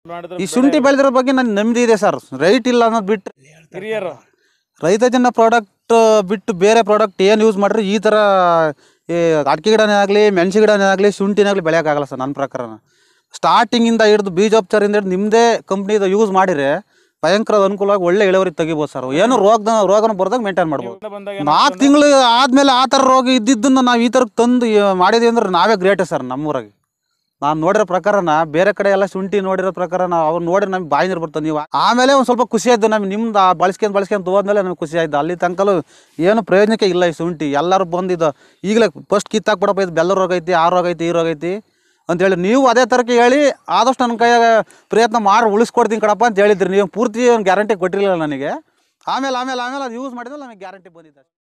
ಮಾಡಿದ್ರೆ ಈ ಶುಂಠಿ ಬೆಳೆದಿರೋ ಬಗ್ಗೆ ನನ್ಗೆ ನೆಮ್ಮದಿ ಇದೆ ಸರ್ ರೈಟ್ ಇಲ್ಲ ಅನ್ನೋದು ಬಿಟ್ಟು ಹಿರಿಯರು ರೈತ ಜನ ಪ್ರಾಡಕ್ಟ್ ಬಿಟ್ಟು ಬೇರೆ ಪ್ರಾಡಕ್ಟ್ ಏನು ಯೂಸ್ ಮಾಡಿದ್ರೆ ಈ ಥರ ಈ ಅಡಿಕೆ ಗಿಡನೇ ಆಗಲಿ ಮೆಣಸು ಗಿಡನೇ ಆಗಲಿ ಶುಂಠಿನೇ ಆಗಲಿ ಬೆಳೆಯೋಕ್ಕಾಗಲ್ಲ ಸರ್ ನನ್ನ ಪ್ರಕಾರ ಸ್ಟಾರ್ಟಿಂಗಿಂದ ಹಿಡಿದು ಬೀಜೋಪಚಾರದಿಂದ ಹಿಡಿದು ನಿಮ್ಮದೇ ಕಂಪ್ನಿದು ಯೂಸ್ ಮಾಡಿದರೆ ಭಯಂಕರ ಅನುಕೂಲವಾಗಿ ಒಳ್ಳೆ ಇಳುವರಿ ತೆಗಿಬೋದು ಸರ್ ಏನು ರೋಗದ ರೋಗನ ಬರ್ದಾಗ ಮೇಂಟೈನ್ ಮಾಡ್ಬೋದು ಇವ್ರಿಂದ ಬಂದಾಗ ನಾಲ್ಕು ತಿಂಗಳು ಆದಮೇಲೆ ಆ ಥರ ರೋಗ ಇದ್ದಿದ್ದನ್ನು ನಾವು ಈ ಥರಕ್ಕೆ ತಂದು ಈ- ಮಾಡಿದ್ವಿ ಅಂದ್ರೆ ನಾವೇ ಗ್ರೇಟ್ ಸರ್ ನಮ್ಮೂರಾಗೆ ನಾನು ನೋಡಿರೋ ಪ್ರಕಾರನ ಬೇರೆ ಕಡೆ ಎಲ್ಲ ಶುಂಠಿ ನೋಡಿರೋ ಪ್ರಕಾರ ನಾವು ಅವ್ರು ನೋಡಿದ್ರೆ ನಮ್ಗೆ ಬಾಯಿ ನೀರು ಬರ್ತದೆ ನೀವು ಆಮೇಲೆ ಒಂದು ಸ್ವಲ್ಪ ಖುಷಿ ಆಯ್ತು ನಮ್ಗೆ ನಿಮ್ದು ಬಳಸ್ಕೊಂಡು ಬಳಸ್ಕೊಂಡು ಹೋದ್ಮೇಲೆ ನಮ್ಗೆ ಖುಷಿ ಆಯ್ತು ಅಲ್ಲಿ ತನಕಲೂ ಏನು ಪ್ರಯೋಜನಕ್ಕೆ ಇಲ್ಲ ಈ ಶುಂಠಿ ಎಲ್ಲರೂ ಬಂದಿದ್ದು ಈಗಲೇ ಫಸ್ಟ್ ಕಿತ್ತಾಕ್ಬಿಡಪ್ಪ ಇದು ಬೆಲ್ಲ ರೋಗ ಐತಿ ಆ ರೋಗ ಐತಿ ಈ ರೋಗ ಐತಿ ಅಂತೇಳಿ ನೀವು ಅದೇ ಥರಕ್ಕೆ ಹೇಳಿ ಆದಷ್ಟು ನನ್ನ ಕೈಯಾಗ ಪ್ರಯತ್ನ ಮಾಡಿ ಉಳಿಸ್ಕೊಡ್ತೀನಿ ಕಣಪ್ಪ ಅಂತ ಹೇಳಿದ್ರಿ ನೀವು ಪೂರ್ತಿ ಒಂದು ಗ್ಯಾರಂಟಿ ಕೊಟ್ಟಿರಲಿಲ್ಲ ನನಗೆ ಆಮೇಲೆ ಆಮೇಲೆ ಆಮೇಲೆ ಅದು ಯೂಸ್ ಮಾಡಿದ್ರೆ ನಮಗೆ ಗ್ಯಾರಂಟಿ ಬಂದಿದ್ದೆ